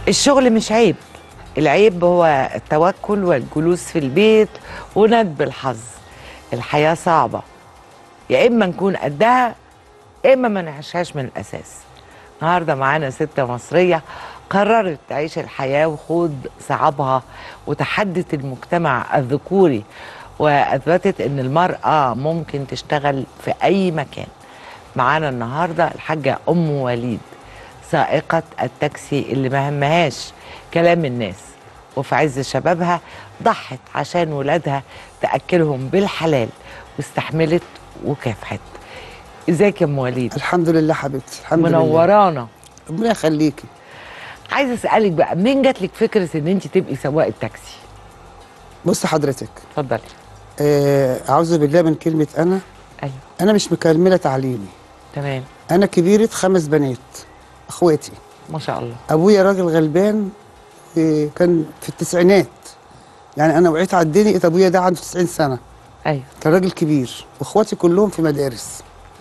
الشغل مش عيب العيب هو التوكل والجلوس في البيت وندب الحظ الحياة صعبة يا إما نكون قدها يا إما ما نعيشهاش من الأساس النهاردة معانا ست مصرية قررت تعيش الحياة وخوض صعابها وتحدت المجتمع الذكوري وأثبتت إن المرأة ممكن تشتغل في أي مكان معانا النهاردة الحاجة أم وليد سائقة التاكسي اللي ما همهاش كلام الناس وفي عز شبابها ضحت عشان ولادها تأكلهم بالحلال واستحملت وكافحت ازيك يا ام وليد الحمد لله حبيبتي الحمد لله منورانا ربنا يخليكي عايزه اسالك بقى منين جات لك فكره ان انت تبقي سواقه تاكسي بص حضرتك اتفضلي آه اعوذ بالله من كلمه انا ايوه انا مش مكمله تعليمي تمام انا كبيره خمس بنات اخواتي ما شاء الله ابويا راجل غلبان آه، كان في التسعينات يعني انا وعيت على الدنيا لقيت ابويا ده عنده 90 سنه ايوه كان راجل كبير واخواتي كلهم في مدارس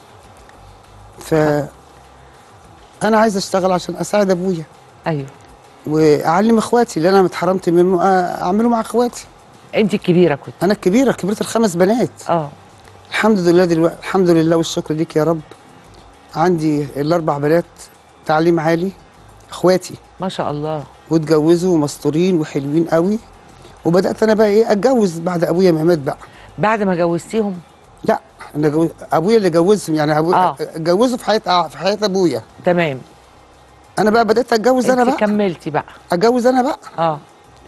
ف انا عايز اشتغل عشان اساعد ابويا ايوه واعلم اخواتي اللي انا اتحرمت منه آه، اعمله مع اخواتي انت الكبيره كنت انا الكبيره كبيره الخمس بنات اه الحمد لله دلوقتي الحمد لله والشكر ليك يا رب عندي الاربع بنات تعليم عالي اخواتي ما شاء الله واتجوزوا ومستورين وحلوين قوي وبدات انا بقى ايه اتجوز بعد ابويا ما مات بقى بعد ما جوزتيهم لا انا جو... ابويا اللي جوزهم يعني ابويا آه. اتجوزوا في حياه آه، في حياه ابويا تمام انا بقى بدات اتجوز انا انت بقى كملتي بقى اتجوز انا بقى اه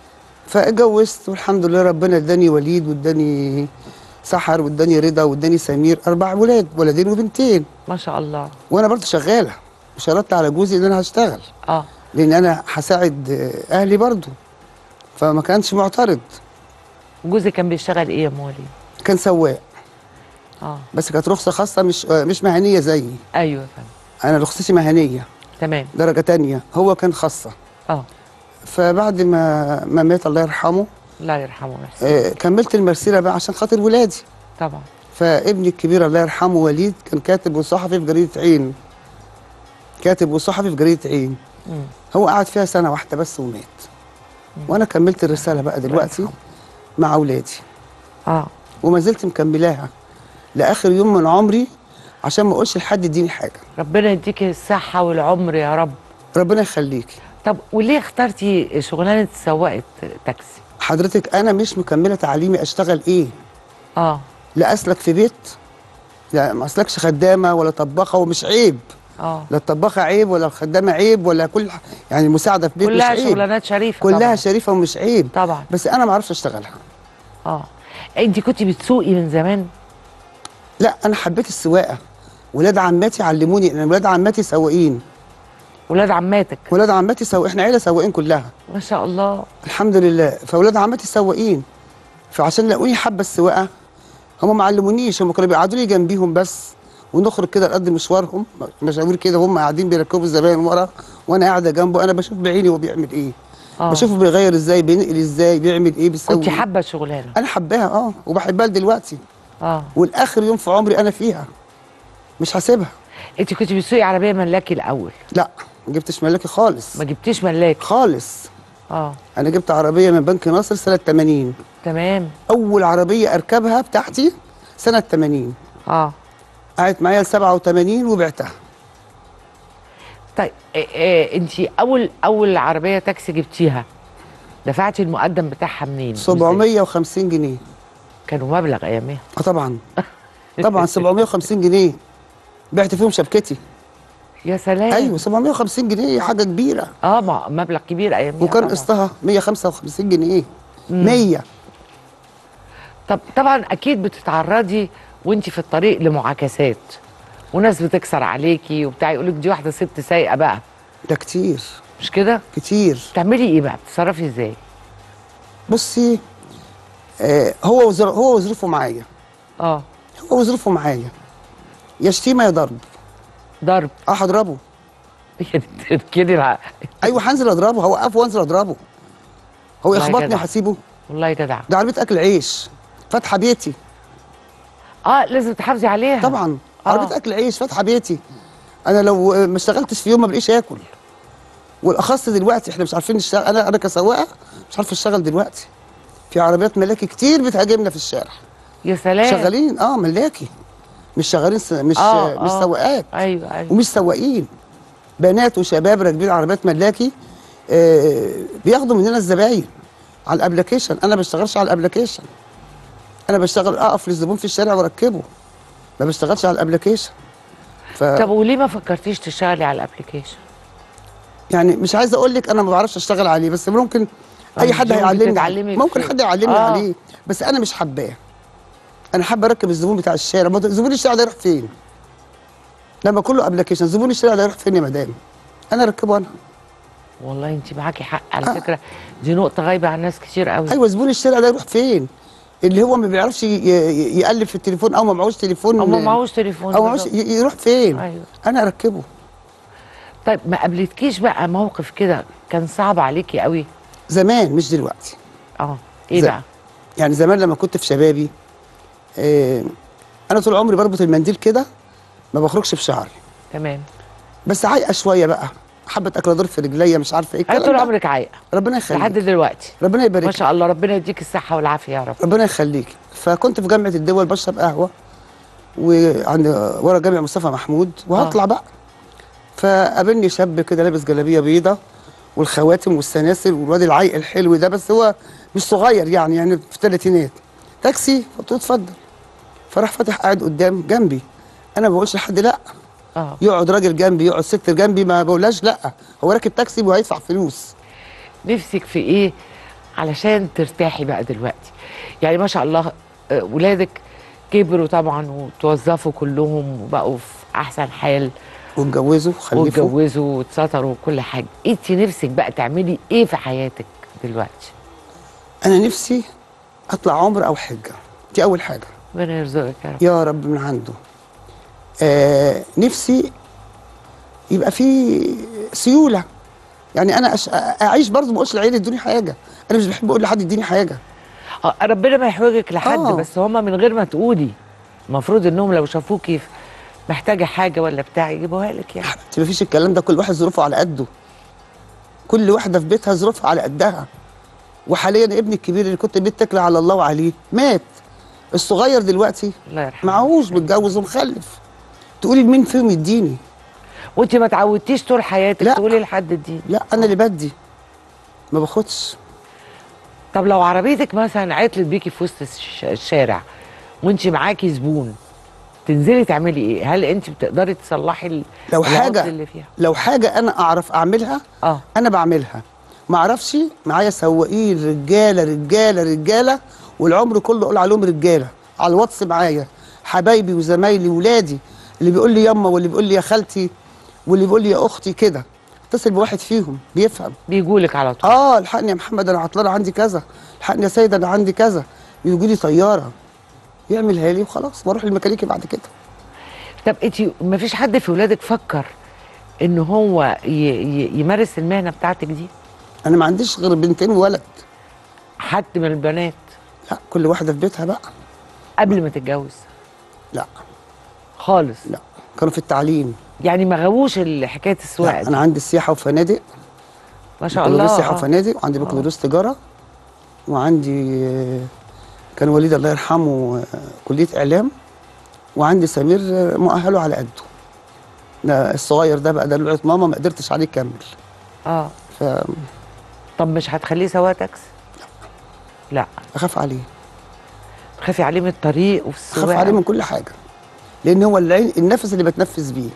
فاتجوزت والحمد لله ربنا اداني وليد واداني سحر واداني رضا واداني سمير اربع ولاد ولدين وبنتين ما شاء الله وانا برضه شغاله وشرطت على جوزي ان انا هشتغل اه لان انا هساعد آه، اهلي برضه فما كانش معترض جوزك كان بيشتغل ايه يا ام وليد كان سواق اه بس كانت رخصه خاصه مش آه، مش مهنيه زيي ايوه يا فندم انا رخصتي مهنيه تمام درجه تانية هو كان خاصه اه فبعد ما ما مات الله يرحمه الله يرحمه ويحسن آه، كملت المرسيره بقى عشان خاطر ولادي طبعا فابني الكبير الله يرحمه وليد كان كاتب وصحفي في جريده عين كاتب وصحفي في جريده عين مم. هو قعد فيها سنه واحده بس ومات وانا كملت الرساله بقى دلوقتي يرحمه. مع اولادي اه وما زلت مكملاها لاخر يوم من عمري عشان ما اقولش لحد اديني حاجه ربنا يديك الصحه والعمر يا رب ربنا يخليكي طب وليه اخترتي شغلانه سواقه تاكسي حضرتك انا مش مكمله تعليمي اشتغل ايه اه لا اسلك في بيت لا ما اسلكش خدامه ولا طباخه ومش عيب اه لا الطباخه عيب ولا الخدامه عيب ولا كل ح- يعني مساعده في بيت كلها مش عيب شغلانات شريفه كلها طبعا. شريفه ومش عيب طبعا بس انا ما اعرفش اشتغلها اه انت كنت بتسوقي من زمان لا انا حبيت السواقه ولاد عماتي علموني ان ولاد عماتي سواقين ولاد عماتك ولاد عماتي سواق احنا عيله سواقين كلها ما شاء الله الحمد لله فاولاد عماتي سواقين فعشان لاقوني حابه السواقه هم ما علمونيش هم كانوا بيقعدوا لي جنبيهم بس ونخرج كده نقضي مشوارهم مشاوير كده هم قاعدين بيركبوا الزباين ورا وانا قاعده جنبه انا بشوف بعيني هو بيعمل ايه اه بشوفه بيغير ازاي بينقل ازاي بيعمل ايه بيسوي كنت إيه. حابه الشغلانه انا حباها اه وبحبها دلوقتي اه والاخر يوم في عمري انا فيها مش هسيبها انت كنت بتسوقي عربيه ملاكي الاول لا ما جبتش ملاكي خالص ما جبتيش ملاكي خالص اه انا جبت عربيه من بنك ناصر سنه 80 تمام اول عربيه اركبها بتاعتي سنه 80 اه قعدت معايا ل 87 وبعتها طيب إيه إيه انت اول اول عربيه تاكسي جبتيها دفعتي المقدم بتاعها منين 750 جنيه كانوا مبلغ ايامها اه طبعا طبعا 750 جنيه بعت فيهم شبكتي يا سلام ايوه 750 جنيه حاجه كبيره اه ما مبلغ كبير ايامها وكان طبعاً. قسطها 155 جنيه 100 طب طبعا اكيد بتتعرضي وانت في الطريق لمعاكسات وناس بتكسر عليكي وبتاع يقول لك دي واحده ست سايقه بقى ده كتير مش كده كتير بتعملي ايه بقى بتتصرفي ازاي بصي آه هو وزر... هو وظروفه معايا اه هو وظروفه معايا يا شتيمه يا ضرب ضرب اه هضربه كده الع- ايوه هنزل اضربه هوقفه وانزل اضربه هو والله يخبطني جدع. وهسيبه والله جدع ده عربيه اكل عيش فاتحه بيتي اه لازم تحافظي عليها طبعا آه. عربيه اكل عيش فاتحه بيتي انا لو ما اشتغلتش في يوم ما بلاقيش اكل والاخص دلوقتي احنا مش عارفين نشتغل انا انا كسواقه مش عارف اشتغل دلوقتي في عربيات ملاكي كتير بتهاجمنا في الشارع يا سلام شغالين اه ملاكي مش شغالين س... مش آه، مش آه. سواقات ايوه ايوه ومش سواقين بنات وشباب راكبين عربيات ملاكي آه بياخدوا مننا الزباين على الابلكيشن انا ما بشتغلش على الابلكيشن انا بشتغل اقف للزبون في الشارع واركبه ما بشتغلش على الابلكيشن ف طب وليه ما فكرتيش تشتغلي على الابلكيشن يعني مش عايزه اقول لك انا ما بعرفش اشتغل عليه بس ممكن اي طب حد ممكن هيعلمني تتعلمي ممكن فيه. حد يعلمني آه. عليه بس انا مش حباه انا حابه اركب الزبون بتاع الشارع ما هو زبون الشارع ده يروح فين لما كله ابلكيشن زبون الشارع ده يروح فين يا مدام انا اركبه انا والله انت معاكي حق على آه. فكره دي نقطه غايبه عن ناس كتير قوي ايوه زبون الشارع ده يروح فين اللي هو ما بيعرفش ي- ي- يقلب في التليفون او ما معهوش تليفون او ما معهوش تليفون او معهوش بالظبط. ي- يروح فين أيوة. انا اركبه طيب ما قابلتكيش بقى موقف كده كان صعب عليكي قوي زمان مش دلوقتي اه ايه زي- بقى يعني زمان لما كنت في شبابي آه انا طول عمري بربط المنديل كده ما بخرجش بشعري تمام بس عايقه شويه بقى حبه اكل في رجليا مش عارفه ايه انا الكلام طول ده. عمرك عايقه ربنا لحد يخليك دلوقتي ربنا ما يبارك شاء الله ربنا يديك الصحه والعافيه يا رب ربنا يخليك فكنت في جامعه الدول بشرب قهوه وعند ورا جامع مصطفى محمود وهطلع بقى فقابلني شاب كده لابس جلابيه بيضه والخواتم والسلاسل والواد العيق الحلو ده بس هو مش صغير يعني يعني في الثلاثينات تاكسي قلت له اتفضل فراح فاتح قاعد قدام جنبي انا ما بقولش لحد لا اه يقعد راجل جنبي يقعد ست جنبي ما بقولهاش لا هو راكب تاكسي وهيدفع فلوس نفسك في ايه علشان ترتاحي بقى دلوقتي يعني ما شاء الله آه، ولادك كبروا طبعا وتوظفوا كلهم وبقوا في احسن حال واتجوزوا وخلفوا واتجوزوا واتستروا وكل حاجه انت نفسك بقى تعملي ايه في حياتك دلوقتي انا نفسي اطلع عمره او حجه دي اول حاجه ربنا يرزقك يا رب يا رب من عنده آه نفسي يبقى في سيوله يعني انا أش... اعيش برضه ما اقولش لعيالي ادوني حاجه انا مش بحب اقول لحد اديني حاجه آه، ربنا ما يحوجك لحد آه. بس هما من غير ما تقولي المفروض انهم لو شافوكي محتاجه حاجه ولا بتاع يجيبوها لك يعني ما فيش الكلام ده كل واحد ظروفه على قده كل واحده في بيتها ظروفها على قدها وحاليا ابني الكبير اللي كنت بيتكل على الله وعليه مات الصغير دلوقتي الله يرحمه معهوش متجوز ومخلف تقولي لمين فيهم يديني وانت ما تعودتيش طول حياتك لا. تقولي لحد دي لا انا اللي بدي ما باخدش طب لو عربيتك مثلا عطلت بيكي في وسط الش- الشارع وانت معاكي زبون تنزلي تعملي ايه هل انت بتقدري تصلحي ال- لو العطل حاجه اللي فيها لو حاجه انا اعرف اعملها اه انا بعملها ما اعرفش معايا سواقين رجاله رجاله رجاله والعمر كله اقول عليهم رجاله على الواتس معايا حبايبي وزمايلي ولادي اللي بيقول لي يما واللي بيقول لي يا خالتي واللي بيقول لي يا اختي كده اتصل بواحد فيهم بيفهم بيجولك على طول اه الحقني يا محمد انا عطلان عندي كذا الحقني يا سيد انا عندي كذا يجي لي طياره يعملها لي وخلاص واروح للميكانيكي بعد كده طب انت ما فيش حد في ولادك فكر ان هو ي... ي... يمارس المهنه بتاعتك دي انا ما عنديش غير بنتين وولد حد من البنات لا كل واحده في بيتها بقى قبل ما تتجوز لا خالص لا كانوا في التعليم يعني ما غاووش ال- حكايه السواقه لا دي انا عندي سياحه وفنادق ما شاء بكالوريوس الله سياحه آه. وفنادق وعندي بكالوريوس تجاره وعندي آه، كان وليد الله يرحمه آه، كليه اعلام وعندي سمير آه، مؤهله على قده ده الصغير ده بقى ده لوعة ماما ما قدرتش عليه يكمل اه فاخاف طب مش هتخليه سواق تاكسي لا عليه تخافي عليه من الطريق وفي اخاف السواقه عليه من كل حاجه لان هو العين النفس اللي بتنفس بيه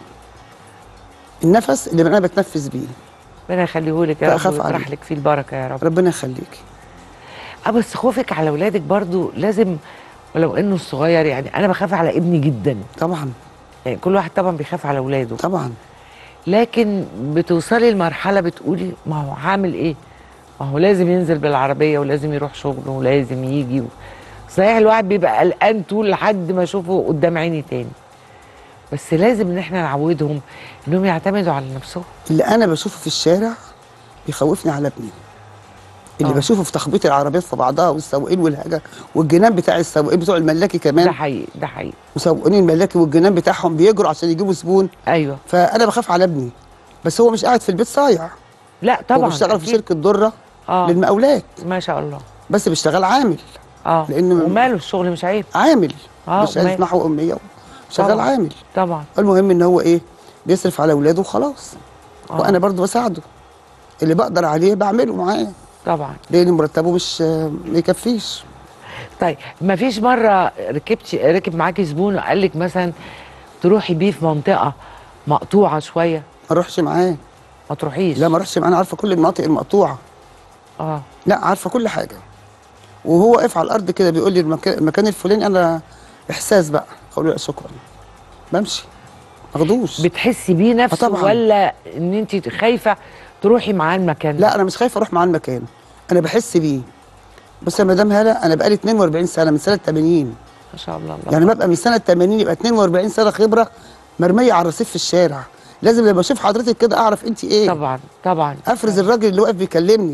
النفس اللي انا بتنفس بيه ربنا يخليهولك يا رب فأخاف ويطرح عليه. لك فيه البركه يا رب ربنا يخليكي اه بس خوفك على اولادك برضو لازم ولو انه الصغير يعني انا بخاف على ابني جدا طبعا يعني كل واحد طبعا بيخاف على اولاده طبعا لكن بتوصلي لمرحله بتقولي ما هو هعمل ايه ما هو لازم ينزل بالعربيه ولازم يروح شغله ولازم يجي و... صحيح الواحد بيبقى قلقان طول لحد ما اشوفه قدام عيني تاني بس لازم ان احنا نعودهم انهم يعتمدوا على نفسهم اللي انا بشوفه في الشارع بيخوفني على ابني اللي آه. بشوفه في تخبيط العربيات في بعضها والسواقين والهجا والجنان بتاع السواقين بتوع الملاكي ده كمان حقيقي ده حقيقي مسوقين الملاكي والجنان بتاعهم بيجروا عشان يجيبوا زبون ايوه فانا بخاف على ابني بس هو مش قاعد في البيت صايع لا طبعا وبشتغل في أكيد. شركه دره اه للمقاولات ما شاء الله بس بشتغل عامل اه لأن- وماله الشغل مش عيب عامل آه، مش عايز ومال. محو اميه شغال طبعاً. عامل طبعا المهم ان هو ايه بيصرف على اولاده وخلاص آه. وانا برضو بساعده اللي بقدر عليه بعمله معاه طبعا لان مرتبه مش ما يكفيش طيب ما فيش مره ركبتي ركب معاكي زبون وقال لك مثلا تروحي بيه في منطقه مقطوعه شويه ما اروحش معاه ما تروحيش لا ما اروحش معاه انا عارفه كل المناطق المقطوعه اه لا عارفه كل حاجه وهو واقف على الارض كده بيقول لي المكان, المكان الفلاني انا احساس بقى اقول له لا شكرا بمشي ما اخدوش بتحسي بيه نفسه طبعاً. ولا ان انت خايفه تروحي معاه المكان ده؟ لا انا مش خايف اروح معاه المكان انا بحس بيه بص يا مدام هاله انا بقالي 42 سنه من سنه 80 ما شاء الله الله يعني ببقى من سنه 80 يبقى 42 سنه خبره مرميه على الرصيف في الشارع لازم لما اشوف حضرتك كده اعرف انت ايه طبعا طبعا افرز الراجل اللي واقف بيكلمني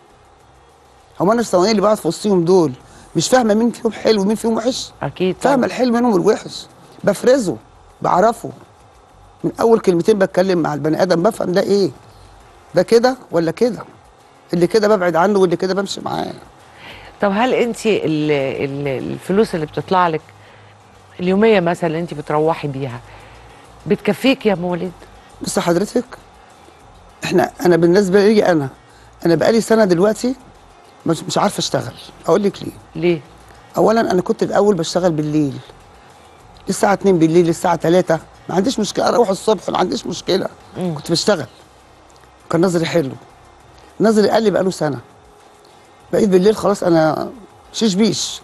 هو انا الثواني اللي بقعد في وسطهم دول مش فاهمه مين فيهم حلو ومين فيهم وحش اكيد فاهمه طبعاً. الحلو منهم والوحش بفرزه بعرفه من اول كلمتين بتكلم مع البني ادم بفهم ده ايه ده كده ولا كده اللي كده ببعد عنه واللي كده بمشي معاه طب هل انت ال- ال- الفلوس اللي بتطلع لك اليوميه مثلا اللي انت بتروحي بيها بتكفيك يا ام وليد بص حضرتك احنا انا بالنسبه لي انا انا بقالي سنه دلوقتي مش مش عارفه اشتغل اقول لك ليه ليه اولا انا كنت الاول بشتغل بالليل الساعه 2 بالليل للساعه 3 ما عنديش مشكله اروح الصبح ما عنديش مشكله مم. كنت بشتغل كان نظري حلو نظري قل بقاله سنه بقيت بالليل خلاص انا شيش بيش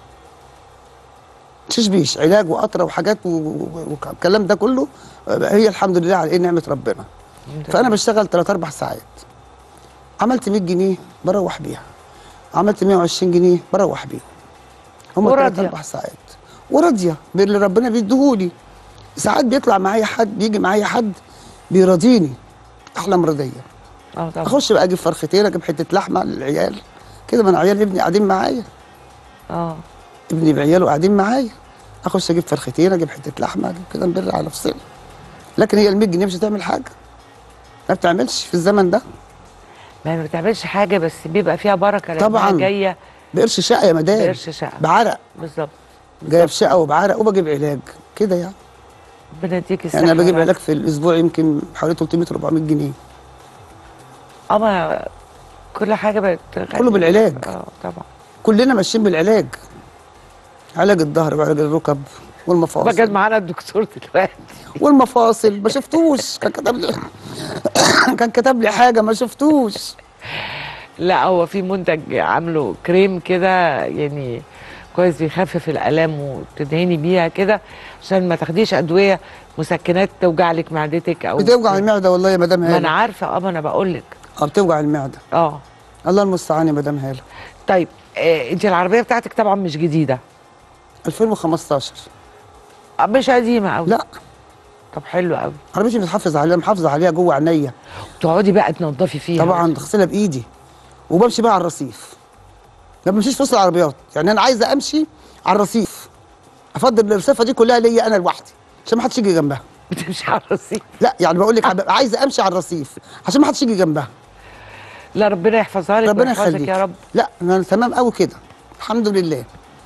شيش بيش علاج وقطره وحاجات و- و- والكلام ده كله هي الحمد لله على ايه نعمه ربنا فانا بشتغل 3 4 ساعات عملت 100 جنيه بروح بيها عملت 120 جنيه بروح بيها هم وراضية. 3 4 ساعات وراضيه باللي ربنا بيديهولي ساعات بيطلع معايا حد بيجي معايا حد بيراضيني احلى مرضيه اه طبعا اخش بقى اجيب فرختين اجيب حته لحمه للعيال كده ما انا عيال ابني قاعدين معايا اه ابني بعياله قاعدين معايا اخش اجيب فرختين اجيب حته لحمه اجيب كده نبر على نفسنا لكن هي ال 100 جنيه مش هتعمل حاجه ما بتعملش في الزمن ده ما ما بتعملش حاجه بس بيبقى فيها بركه لأنها طبعاً. جايه بقرش شقه يا مدام بقرش شقة. بعرق بالظبط جايب شقه وبعرق وبجيب علاج كده يعني ربنا يديك الصحه يعني انا بجيب يا رب. علاج في الاسبوع يمكن حوالي 300 400 جنيه اه ما كل حاجه بقت كله بالعلاج. اه طبعا كلنا ماشيين بالعلاج علاج الظهر وعلاج الركب والمفاصل بقى معانا الدكتور دلوقتي والمفاصل ما شفتوش كان كتب لي كان كتب لي حاجه ما شفتوش لا هو في منتج عامله كريم كده يعني كويس بيخفف الالام وتدهني بيها كده عشان ما تاخديش ادويه مسكنات توجع لك معدتك او بتوجع المعده والله يا مدام ما انا هاله عارفه اه ما انا بقول لك اه بتوجع المعده اه الله المستعان يا مدام هاله طيب آه انت العربيه بتاعتك طبعا مش جديده 2015 آه مش قديمه قوي لا طب حلو قوي عربيتي بتحافظ عليها محافظه عليها جوه عينيا تقعدي بقى تنضفي فيها طبعا بغسلها بايدي وبمشي بقى على الرصيف ما بمشيش في وسط العربيات يعني انا عايزه امشي على الرصيف افضل الرصيفه دي كلها ليا انا لوحدي عشان ما حدش يجي جنبها بتمشي على الرصيف لا يعني بقول لك ببقى عايزه امشي على الرصيف عشان ما حدش يجي جنبها لا ربنا يحفظها لك ربنا ويحفظك يخليك يا رب لا انا تمام قوي كده الحمد لله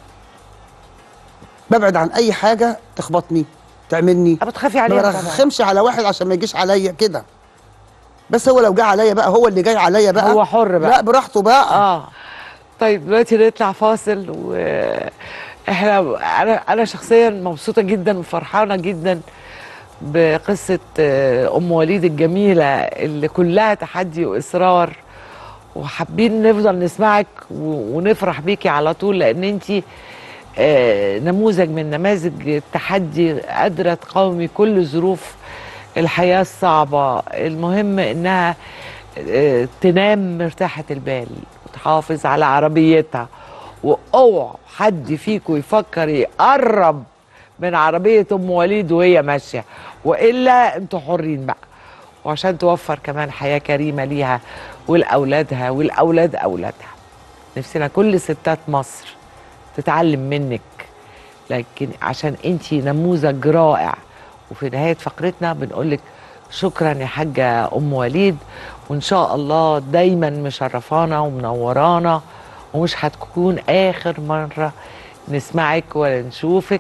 ببعد عن اي حاجه تخبطني تعملني أه بتخافي ما عليها طبعا برخمش على واحد عشان ما يجيش عليا كده بس هو لو جه عليا بقى هو اللي جاي عليا بقى هو حر بقى. لا براحته بقى اه طيب دلوقتي نطلع فاصل و احنا انا انا شخصيا مبسوطه جدا وفرحانه جدا بقصه آه، ام وليد الجميله اللي كلها تحدي واصرار وحابين نفضل نسمعك و- ونفرح بيكي على طول لان انت نموذج من نماذج التحدي قادره تقاومي كل ظروف الحياه الصعبه المهم انها آه، تنام مرتاحه البال وتحافظ على عربيتها واوعوا حد فيكم يفكر يقرب من عربيه ام وليد وهي ماشيه والا انتوا حرين بقى وعشان توفر كمان حياه كريمه ليها ولاولادها والاولاد اولادها نفسنا كل ستات مصر تتعلم منك لكن عشان انتي نموذج رائع وفي نهايه فقرتنا بنقول لك شكرا يا حاجه ام وليد وان شاء الله دايما مشرفانا ومنورانا ومش هتكون اخر مره نسمعك ولا نشوفك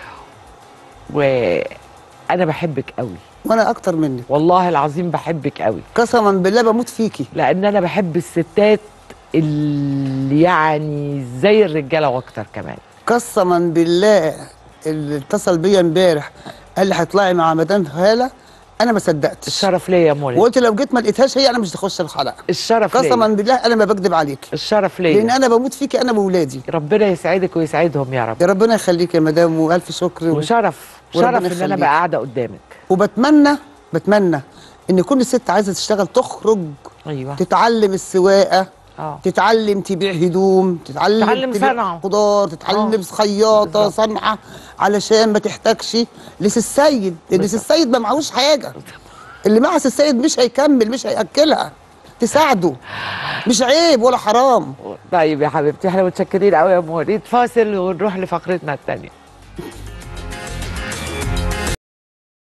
وانا بحبك قوي وانا اكتر منك والله العظيم بحبك قوي قسما بالله بموت فيكي لان انا بحب الستات اللي يعني زي الرجاله واكتر كمان قسما بالله اللي اتصل بيا امبارح قال لي هتطلعي مع مدام هاله انا ما صدقتش الشرف ليا يا مولد وقلت لو جيت ما لقيتهاش هي انا مش هخش الحلقه الشرف قسما ليا بالله انا ما بكذب عليكي الشرف لان ليا انا بموت فيكي انا واولادي ربنا يسعدك ويسعدهم يا رب يا ربنا يخليك يا مدام والف شكر و... وشرف وربنا شرف ان انا يخليك. بقى قاعده قدامك وبتمنى بتمنى ان كل ست عايزه تشتغل تخرج ايوه تتعلم السواقه اه تتعلم تبيع هدوم تتعلم تتعلم تبيع صنعة. خضار تتعلم آه. لبس خياطه بالظبط. صنعه علشان ما تحتاجش لس السيد لان بالظبط. السيد ما معهوش حاجه اللي معه السيد مش هيكمل مش هياكلها تساعده مش عيب ولا حرام طيب يا حبيبتي احنا متشكرين قوي يا مولد فاصل ونروح لفقرتنا الثانيه